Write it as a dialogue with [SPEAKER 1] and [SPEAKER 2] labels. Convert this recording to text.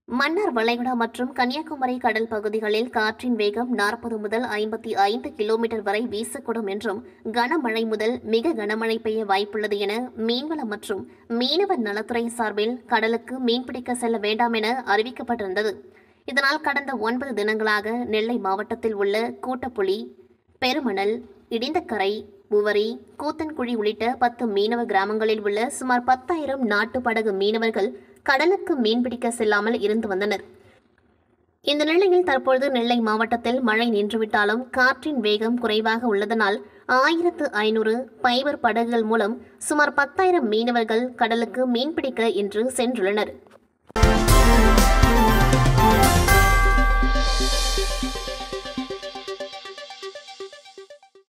[SPEAKER 1] மன்னார் வளைகுடா மற்றும் கன்னியாகுமரி கடல் பகுதிகளில் காற்றின் வேகம் நாற்பது முதல் ஐம்பத்தி ஐந்து கிலோமீட்டர் வரை வீசக்கூடும் என்றும் கனமழை முதல் மிக கனமழை பெய்ய வாய்ப்புள்ளது என மீன்வளம் மற்றும் மீனவர் நலத்துறை சார்பில் கடலுக்கு மீன்பிடிக்க செல்ல வேண்டாம் என அறிவிக்கப்பட்டிருந்தது இதனால் கடந்த ஒன்பது தினங்களாக நெல்லை மாவட்டத்தில் உள்ள கூட்டப்புலி பெருமணல் இடிந்தக்கரை உவரி கூத்தன்குழி உள்ளிட்ட பத்து மீனவ கிராமங்களில் உள்ள சுமார் பத்தாயிரம் நாட்டு படகு மீனவர்கள் கடலுக்கு மீன்பிடிக்க செல்லாமல் இருந்து வந்தனர் இந்த நிலையில் தற்பொழுது நெல்லை மாவட்டத்தில் மழை நின்றுவிட்டாலும் காற்றின் வேகம் குறைவாக உள்ளதனால் ஆயிரத்து ஐநூறு பைபர் படகுகள் மூலம் சுமார் பத்தாயிரம் மீனவர்கள் கடலுக்கு மீன்பிடிக்க இன்று சென்றுள்ளனர்